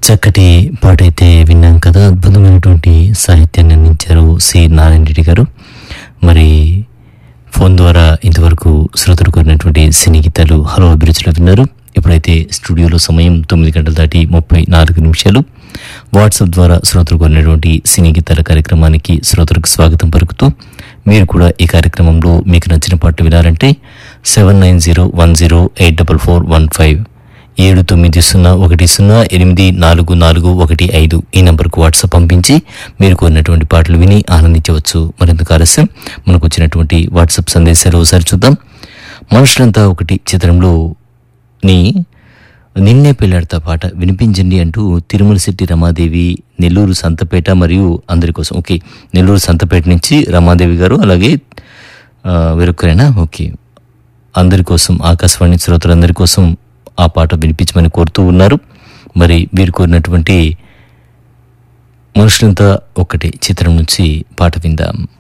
చక్కటి పాట అయితే విన్నాం కదా అద్భుతమైనటువంటి సాహిత్యాన్ని అందించారు సి నారాయణ రెడ్డి గారు మరి ఫోన్ ద్వారా ఇంతవరకు శ్రోతలు కోరినటువంటి సినీ గీతాలు హలో అభిరుచిలో విన్నారు ఇప్పుడైతే స్టూడియోలో సమయం తొమ్మిది గంటల దాటి ముప్పై నాలుగు నిమిషాలు వాట్సాప్ ద్వారా శ్రోతలు కోరినటువంటి సినీ గీతాల కార్యక్రమానికి శ్రోతలకు స్వాగతం పలుకుతూ మీరు కూడా ఈ కార్యక్రమంలో మీకు నచ్చిన పాట వినాలంటే seven nine zero one zero eight double four one five ఏడు తొమ్మిది సున్నా ఒకటి సున్నా ఎనిమిది నాలుగు నాలుగు ఒకటి ఐదు ఈ నంబర్కు వాట్సాప్ పంపించి మీరు కోరినటువంటి పాటలు విని ఆనందించవచ్చు మరింత ఆలస్యం మనకు వచ్చినటువంటి వాట్సాప్ సందేశాలు ఒకసారి చూద్దాం మనుషులంతా ఒకటి చిత్రంలో ని నిన్నే పెళ్ళాడతా పాట వినిపించండి అంటూ తిరుమల శెట్టి రమాదేవి నెల్లూరు సంతపేట మరియు అందరి కోసం ఓకే నెల్లూరు సంతపేట నుంచి రమాదేవి గారు అలాగే ఆ, వేరొకరైనా ఓకే అందరి కోసం ఆకాశవాణి శ్రోతలందరి కోసం ఆ పాట వినిపించమని కోరుతూ ఉన్నారు మరి వీరు కోరినటువంటి మనుషులంతా ఒక్కటే చిత్రం నుంచి పాట విందాం